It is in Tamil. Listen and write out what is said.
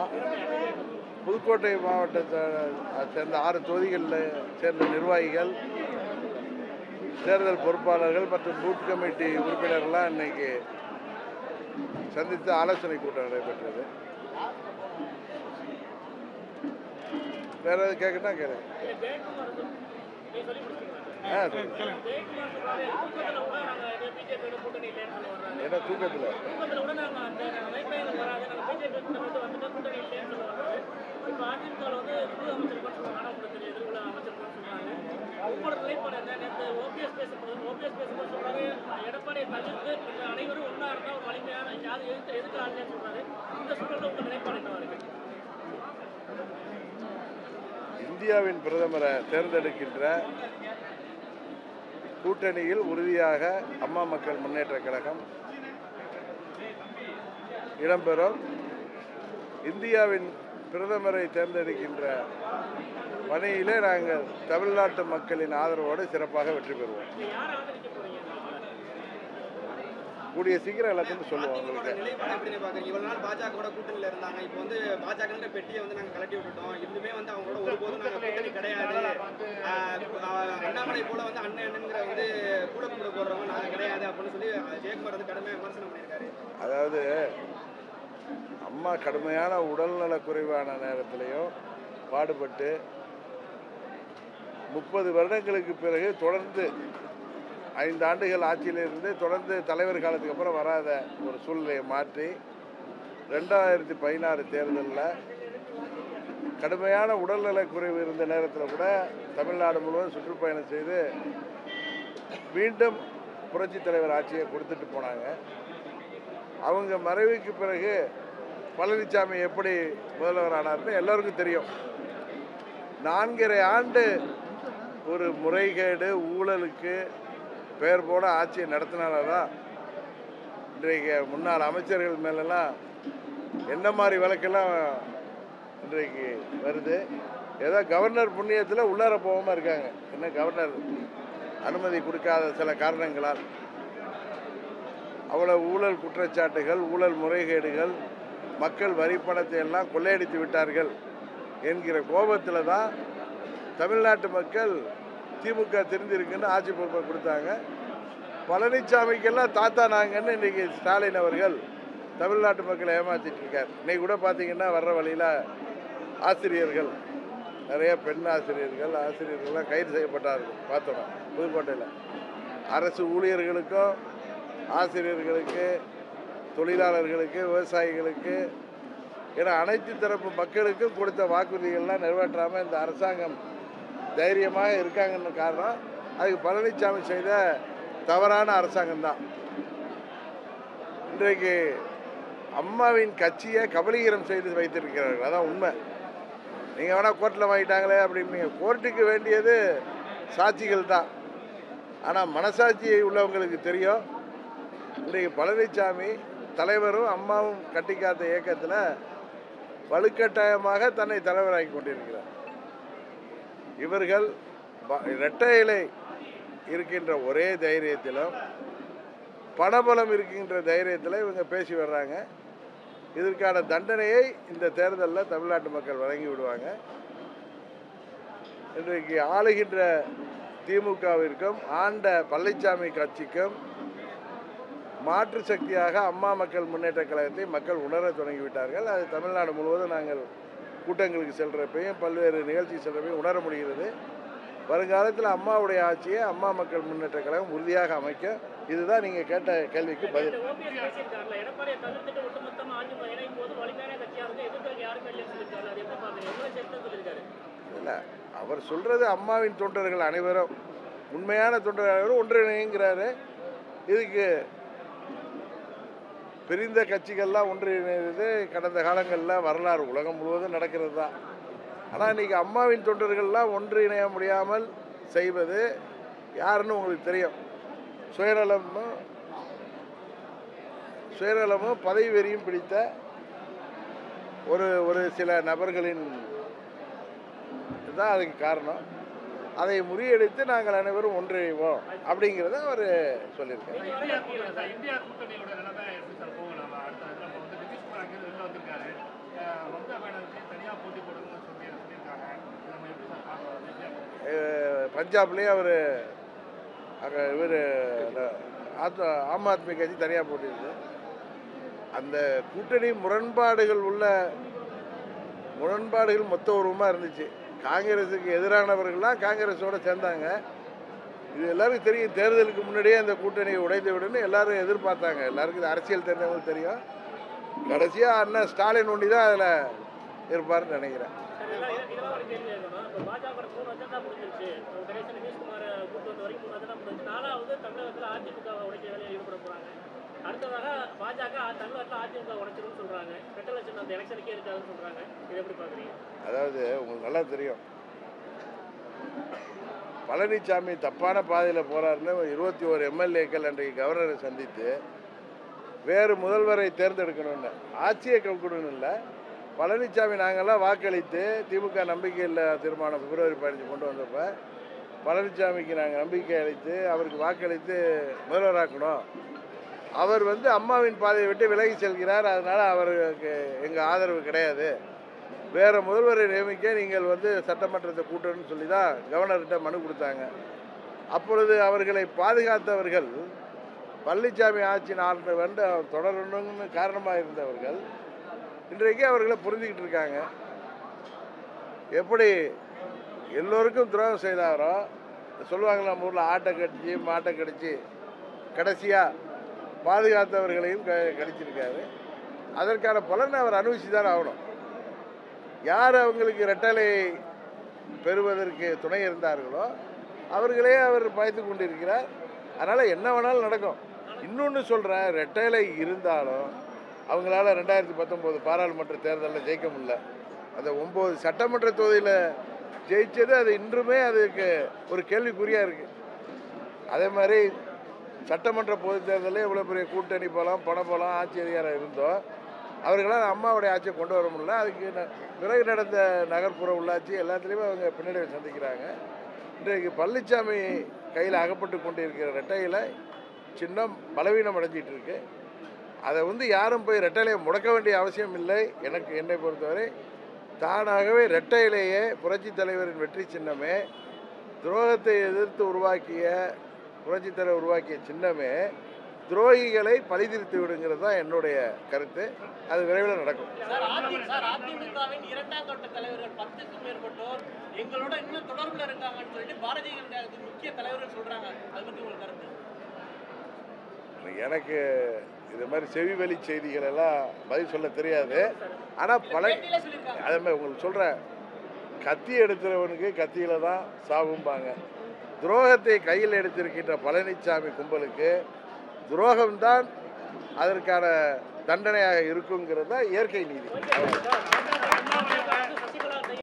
புதுக்கோட்டை மாவட்டத்தை சேர்ந்த ஆறு தொகுதிகளில் சேர்ந்த நிர்வாகிகள் தேர்தல் பொறுப்பாளர்கள் மற்றும் பூத் கமிட்டி உறுப்பினர்கள்லாம் இன்னைக்கு சந்தித்து ஆலோசனை கூட்டம் நடைபெற்றது வேற எதாவது கேட்கணும்னா கேளுங்க ஆ சொல்லுங்க என்ன தூக்கத்தில் எடப்பாடியை தவிர்த்து இந்த அனைவரும் ஒன்றா இருந்தால் ஒரு வலிமையான யாரு எதுக்கு எதுக்கு ஆளுநர் சொல்றாரு இந்த சூழல்ல உங்க நிலைப்பாடு என்னவா இருக்கு இந்தியாவின் பிரதமரை தேர்ந்தெடுக்கின்ற கூட்டணியில் உறுதியாக அம்மா மக்கள் முன்னேற்ற கழகம் இடம்பெறும் இந்தியாவின் பிரதமரை தேர்ந்தெடுக்கின்ற பணியிலே நாங்கள் தமிழ்நாட்டு மக்களின் ஆதரவோடு சிறப்பாக வெற்றி பெறுவோம் யார் ஆதரிக்க போறீங்க கூடிய சீக்கிரம் எல்லாத்தையும் சொல்லுவோம் அதிமுக உங்களுக்கு நிலைப்பாடு எப்படி பாக்குறீங்க இவ்வளவு நாள் பாஜக கூட கூட்டணியில இருந்தாங்க இப்போ வந்து பாஜக பெட்டியை வந்து நாங்க கலட்டி விட்டுட்டோம் இன்னுமே வந்து அவங்களோட ஒருபோதும் நாங்க கூட்டணி கிடையாது ஆஹ் ஆஹ் அண்ணாமலை போல வந்து அண்ணன் அண்ணன்ங்கிற வந்து கூட கூட போடுறவங்க நாங்க கிடையாது அப்படின்னு சொல்லி ஜெயக்குமார் வந்து கடுமையா விமர்சனம் பண்ணியிருக்காரு அதாவது அம்மா கடுமையான உடல்நல குறைவான நேரத்திலையும் பாடுபட்டு முப்பது வருடங்களுக்கு பிறகு தொடர்ந்து ஐந்து ஆண்டுகள் ஆட்சியில் இருந்து தொடர்ந்து தலைவர் காலத்துக்கு அப்புறம் வராத ஒரு சூழ்நிலையை மாற்றி ரெண்டாயிரத்தி பதினாறு தேர்தலில் கடுமையான உடல்நல குறைவு இருந்த நேரத்தில் கூட தமிழ்நாடு முழுவதும் சுற்றுப்பயணம் செய்து மீண்டும் புரட்சித் தலைவர் ஆட்சியை கொடுத்துட்டு போனாங்க அவங்க மறைவுக்கு பிறகு பழனிசாமி எப்படி முதல்வர் ஆனார்னு எல்லோருக்கும் தெரியும் நான்கரை ஆண்டு ஒரு முறைகேடு ஊழலுக்கு பெயர் போட ஆட்சியை நடத்தினால தான் இன்றைக்கு முன்னாள் அமைச்சர்கள் மேலெல்லாம் என்ன மாதிரி வழக்கெல்லாம் இன்றைக்கு வருது ஏதோ கவர்னர் புண்ணியத்தில் உள்ளார போகாமல் இருக்காங்க என்ன கவர்னர் அனுமதி கொடுக்காத சில காரணங்களால் அவ்வளவு ஊழல் குற்றச்சாட்டுகள் ஊழல் முறைகேடுகள் மக்கள் வரி பணத்தை எல்லாம் கொள்ளையடித்து விட்டார்கள் என்கிற கோபத்தில் தான் தமிழ்நாட்டு மக்கள் திமுக தெரிஞ்சிருக்குன்னு ஆட்சி பொறுப்பை கொடுத்தாங்க பழனிசாமிக்கெல்லாம் தாத்தா நாங்கன்னு இன்னைக்கு ஸ்டாலின் அவர்கள் தமிழ்நாட்டு மக்களை ஏமாத்திட்டு இருக்கார் இன்னைக்கு கூட பார்த்தீங்கன்னா வர்ற வழியில் ஆசிரியர்கள் நிறைய பெண் ஆசிரியர்கள் ஆசிரியர்கள்லாம் கைது செய்யப்பட்டார்கள் பார்த்தோம் புதுக்கோட்டையில் அரசு ஊழியர்களுக்கும் ஆசிரியர்களுக்கு தொழிலாளர்களுக்கு விவசாயிகளுக்கு என அனைத்து தரப்பு மக்களுக்கும் கொடுத்த வாக்குறுதிகள்லாம் நிறைவேற்றாமல் இந்த அரசாங்கம் தைரியமாக இருக்காங்கன்னு காரணம் அதுக்கு பழனிசாமி செய்த தவறான அரசாங்கம் தான் இன்றைக்கு அம்மாவின் கட்சியை கபலீகரம் செய்து வைத்திருக்கிறார்கள் அதான் உண்மை நீங்கள் வேணால் கோர்ட்டில் வாங்கிட்டாங்களே அப்படின்னு கோர்ட்டுக்கு வேண்டியது சாட்சிகள் தான் ஆனால் மனசாட்சி உள்ளவங்களுக்கு தெரியும் இன்றைக்கு பழனிசாமி தலைவரும் அம்மாவும் கட்டிக்காத்த இயக்கத்தில் வலுக்கட்டாயமாக தன்னை தலைவராகி கொண்டிருக்கிறார் இவர்கள் ப- இரட்டை இலை இருக்கின்ற ஒரே தைரியத்திலும் பணபலம் இருக்கின்ற தைரியத்தில் இவங்க பேசி வர்றாங்க இதற்கான தண்டனையை இந்த தேர்தலில் தமிழ்நாட்டு மக்கள் வழங்கி விடுவாங்க இன்றைக்கு ஆளுகின்ற திமுகவிற்கும் ஆண்ட பழனிசாமி கட்சிக்கும் மாற்று சக்தியாக அம்மா மக்கள் முன்னேற்ற கழகத்தை மக்கள் உணர தொடங்கிவிட்டார்கள் அது தமிழ்நாடு முழுவதும் நாங்கள் கூட்டங்களுக்கு செல்றப்பையும் பல்வேறு நிகழ்ச்சி செல்றப்பையும் உணர முடிகிறது வருங்காலத்தில் அம்மாவுடைய ஆட்சியை அம்மா மக்கள் முன்னேற்ற கழகம் உறுதியாக அமைக்கும் இதுதான் நீங்கள் கேட்ட கேள்விக்கு பதில் ஓபிஎஸ் பேசியிருக்காருல எடப்பாடியை தவிர்த்துட்டு ஒட்டுமொத்தமா அதிமுக இணையும் போது வலிமையான கட்சியா இருக்கு எதிர்க்க யாருமே இல்லைன்னு சொல்லியிருக்காரு அது எப்படி பாக்குறீங்க எவ்வளவு சேர்த்து சொல்லியிருக்காரு இல்லை அவர் சொல்கிறது அம்மாவின் தொண்டர்கள் அனைவரும் உண்மையான தொண்டர்கள் அனைவரும் ஒன்றிணைங்கிறாரு இதுக்கு பிரிந்த கட்சிகள்லாம் ஒன்றிணைந்தது கடந்த காலங்களில் வரலாறு உலகம் முழுவதும் நடக்கிறது தான் ஆனால் இன்றைக்கி அம்மாவின் தொண்டர்கள்லாம் ஒன்றிணைய முடியாமல் செய்வது யாருன்னு உங்களுக்கு தெரியும் சுயநலமும் சுயநலமும் பதவி வெறியும் பிடித்த ஒரு ஒரு சில நபர்களின் இதுதான் அதுக்கு காரணம் அதை முறியடித்து நாங்கள் அனைவரும் ஒன்றிணைவோம் அப்படிங்கிறத அவர் சொல்லியிருக்காரு இந்தியா கூட்டணி சார், இந்தியா கூட்டணியோட நிலைமை எப்படி சார் போகும் நம்ம அடுத்த இதுல நம்ம வந்து நிதிஷ்குமார் அங்கே வெளில வந்திருக்காரு அஹ் வந்து அப்ப பஞ்சாப்லேயும் அவர் அங்கே இவர் ஆம் ஆத்மி கட்சி தனியாக போட்டிருக்கு அந்த கூட்டணி முரண்பாடுகள் உள்ள முரண்பாடுகள் மொத்த உருவமாக இருந்துச்சு காங்கிரஸுக்கு எதிரானவர்கள்லாம் காங்கிரஸோட சேர்ந்தாங்க இது எல்லாருக்கும் தெரியும் தேர்தலுக்கு முன்னாடியே அந்த கூட்டணியை உடைத்து விடுன்னு எல்லாரும் எதிர்பார்த்தாங்க எல்லாருக்கும் இது அரசியல் தெரிஞ்சவங்களுக்கு தெரியும் கடைசியாக அண்ணன் ஸ்டாலின் ஒண்டி தான் அதில் இருப்பாருன்னு நினைக்கிறேன் சரி, இதெல்லாம் இத- இதெல்லாம் ஒரு கேள்வி கேட்கணும். இப்ப பாஜக மூணு அஜெண்டா முடிஞ்சிருச்சு. இப்ப கணேசன் நிதிஷ்குமாரை கூட்டு வந்த வரைக்கும் மூணு அஜெண்டா முடிஞ்சிருச்சு. நாலாவது தமிழகத்துல அதிமுகவை உடைக்க வேலையை ஈடுபட போறாங்க. அடுத்ததாக பாஜக தமிழகத்துல அதிமுக உடைச்சிரும்னு சொல்றாங்க. ரெட்டை லட்சம் அந்த எலெக்ஷனுக்கே இருக்காதுன்னு சொல்றாங்க. இதை எப்படி பாக்குறீங்க? அதாவது உங்களுக்கு நல்லா தெரியும் பழனிசாமி தப்பான பாதையில் போறாருன்னு இருபத்தி ஓரு எம்எல்ஏக்கள் அன்றைக்கு கவர்னரை சந்தித்து வேறு முதல்வரை தேர்ந்தெடுக்கணும்னு ஆட்சியை கவுக்கணும்னு இல்லை பழனிசாமி நாங்கள்லாம் வாக்களித்து திமுக நம்பிக்கையில் தீர்மானம் பிப்ரவரி பதினஞ்சு கொண்டு வந்தப்ப பழனிசாமிக்கு நாங்கள் நம்பிக்கை அளித்து அவருக்கு வாக்களித்து முதல்வராக்கணும் அவர் வந்து அம்மாவின் பாதையை விட்டு விலகி செல்கிறார் அதனால் அவருக்கு எங்கள் ஆதரவு கிடையாது வேற முதல்வரை நியமிக்க நீங்கள் வந்து சட்டமன்றத்தை கூட்டணும்னு சொல்லி தான் கவர்னர்கிட்ட மனு கொடுத்தாங்க அப்பொழுது அவர்களை பாதுகாத்தவர்கள் பழனிசாமி ஆட்சி நாலு வந்து தொடரணும்னு காரணமாக இருந்தவர்கள் இன்றைக்கு அவர்களை புரிஞ்சுக்கிட்டு இருக்காங்க எப்படி எல்லோருக்கும் துரோகம் செய்தாரோ சொல்லுவாங்க நம்ம ஊரில் ஆட்டை கடிச்சு மாட்டை கடிச்சு கடைசியாக பாதுகாத்தவர்களையும் க கடிச்சிருக்காரு அதற்கான பலனை அவர் அனுபவிச்சு தான் ஆகணும் யார் அவங்களுக்கு ரெட்டலை பெறுவதற்கு துணை இருந்தார்களோ அவர்களே அவர் பயந்து கொண்டிருக்கிறார் அதனால் என்ன வேணாலும் நடக்கும் இன்னொன்று சொல்கிறேன் ரெட்டலை இருந்தாலும் அவங்களால ரெண்டாயிரத்தி பத்தொம்போது பாராளுமன்ற தேர்தலில் ஜெயிக்க முடியல அந்த ஒம்பது சட்டமன்ற தொகுதியில் ஜெயிச்சது அது இன்றுமே அதுக்கு ஒரு கேள்விக்குறியாக இருக்குது அதே மாதிரி சட்டமன்ற பொதுத் தேர்தலில் இவ்வளோ பெரிய கூட்டணி போலாம் பண போலாம் ஆட்சி அதிகாரம் இருந்தோம் அவர்களால் அம்மாவுடைய ஆட்சியை கொண்டு வர முடியல அதுக்கு ந- பிறகு நடந்த நகர்ப்புற உள்ளாட்சி எல்லாத்துலேயுமே அவங்க பின்னடைவை சந்திக்கிறாங்க இன்றைக்கு பழனிசாமி கையில் அகப்பட்டு கொண்டு இருக்கிற ரெட்டையில் சின்னம் பலவீனம் அடைஞ்சிட்டு இருக்கு அதை வந்து யாரும் போய் ரெட்டையிலையை முடக்க வேண்டிய அவசியம் இல்லை எனக்கு என்னை பொறுத்தவரை தானாகவே ரெட்டையிலேயே புரட்சித் தலைவரின் வெற்றி சின்னமே துரோகத்தை எதிர்த்து உருவாக்கிய புரட்சித் தலைவர் உருவாக்கிய சின்னமே துரோகிகளை பழிதிருத்து விடுங்கிறது தான் என்னுடைய கருத்து அது விரைவில் நடக்கும் சார், அதி- சார், அதிமுகவின் இரண்டாம் கட்ட தலைவர்கள் பத்துக்கும் மேற்பட்டோர் எங்களோட இன்னும் தொடர்புல இருக்காங்கன்னு சொல்லிட்டு பாரதிய ஜனதா முக்கிய தலைவர்கள் சொல்றாங்க அது பத்தி உங்களுக்கு கருத்து எனக்கு இது மாதிரி செவி வழி செய்திகள் எல்லாம் பதில் சொல்ல தெரியாது ஆனால் பல பேட்டியில சொல்லியிருக்காங்க அதே மாதிரி உங்களுக்கு சொல்கிறேன் கத்தி எடுக்கிறவனுக்கு கத்தியில தான் சாவும்பாங்க துரோகத்தை கையில் எடுத்திருக்கின்ற பழனிசாமி கும்பலுக்கு துரோகம்தான் அதற்கான தண்டனையாக இருக்குங்கிறது தான் இயற்கை நீதி சார், சசிகலா